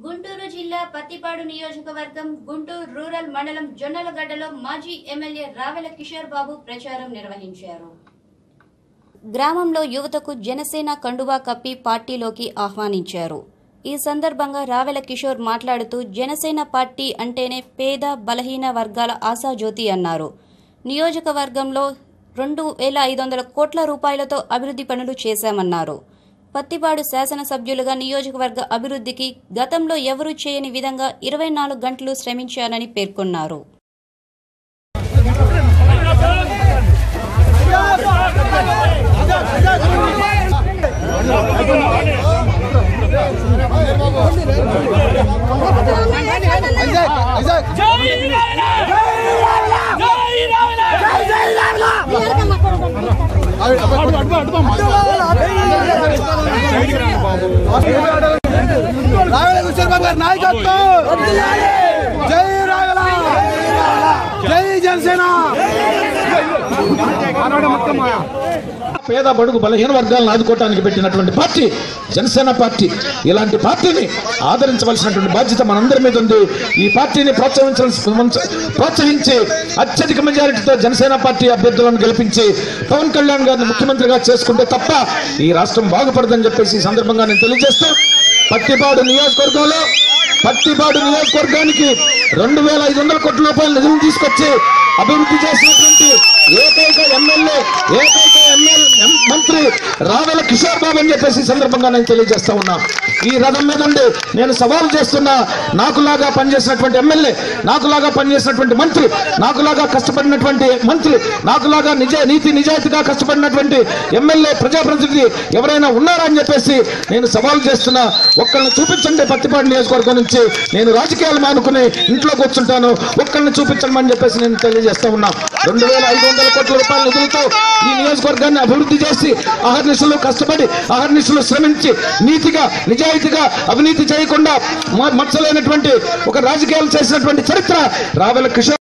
గుంటూరు జిల్లా పత్తిపాడు నియోజకవర్గం గుంటూరు రూరల్ మండలం జొన్నలగడ్డలో మాజీ ఎమ్మెల్యే రావెల కిషోర్ బాబు ప్రచారం నిర్వహించారు గ్రామంలో యువతకు జనసేన కండువా కప్పి పార్టీలోకి ఆహ్వానించారు ఈ సందర్భంగా రావెల కిషోర్ మాట్లాడుతూ జనసేన పార్టీ అంటేనే పేద బలహీన వర్గాల ఆశాజ్యోతి అన్నారు నియోజకవర్గంలో రెండు వేల ఐదు వందల కోట్ల రూపాయలతో అభివృద్ధి పనులు చేశామన్నారు పత్తిపాడు శాసనసభ్యులుగా నియోజకవర్గ అభివృద్ధికి గతంలో ఎవరూ చేయని విధంగా ఇరవై నాలుగు గంటలు శ్రమించానని పేర్కొన్నారు రాగల కిషోర్ బాబు గారి నాయకత్వం జై రాగల జై జనసేన పేద బడుగు బలహీన వర్గాలను ఆదుకోవటానికి పెట్టినటువంటి పార్టీ జనసేన పార్టీ ఇలాంటి పార్టీని ఆదరించవలసినటువంటి బాధ్యత మనందరి మీద ఉంది ఈ పార్టీని ప్రోత్సహించాల్సి ప్రోత్సహించి అత్యధిక మెజారిటీతో జనసేన పార్టీ అభ్యర్థులను గెలిపించి పవన్ కళ్యాణ్ గారిని ముఖ్యమంత్రిగా చేసుకుంటే తప్ప ఈ రాష్ట్రం బాగుపడదని చెప్పేసి ఈ సందర్భంగా నేను తెలియజేస్తూ పత్తిపాడు నియోజకవర్గంలో పత్తిపాడు నియోజకవర్గానికి రెండు వేల ఐదు వందల కోట్ల రూపాయల నిధులు తీసుకొచ్చి అభివృద్ధి చేసినటువంటి ఏకైక ఎమ్మెల్యే ఏకైక ఎమ్మెల్యే మంత్రి రావెల కిషోర్ బాబు అని చెప్పేసి ఈ సందర్భంగా నేను తెలియజేస్తా ఉన్నా ఈ రథం మీద ఉండి నేను సవాల్ చేస్తున్నా నాకులాగా పనిచేసినటువంటి ఎమ్మెల్యే నాకులాగా పనిచేసినటువంటి మంత్రి నాకులాగా కష్టపడినటువంటి మంత్రి నాకులాగా నిజ నీతి నిజాయితీగా కష్టపడినటువంటి ఎమ్మెల్యే ప్రజాప్రతినిధి ఎవరైనా ఉన్నారా అని చెప్పేసి నేను సవాల్ చేస్తున్నా ఒక్కళ్ళని చూపించండి పత్తిపాడు నియోజకవర్గం నుంచి నేను రాజకీయాలు మానుకుని ఇంట్లో కూర్చుంటాను ఒక్కళ్ళని చూపించమని చెప్పేసి నేను తెలియజేస్తా ఉన్నా రెండు వేల ఐదు వందల కోట్ల రూపాయల నిధులతో ఈ నియోజకవర్గాన్ని అభివృద్ధి చేసి అహర్నిశలు కష్టపడి అహర్నిశలు శ్రమించి నీతిగా నిజాయితీగా అవినీతి చేయకుండా మ- మచ్చలేనటువంటి ఒక రాజకీయాలు చేసినటువంటి చరిత్ర రావెల కిషోర్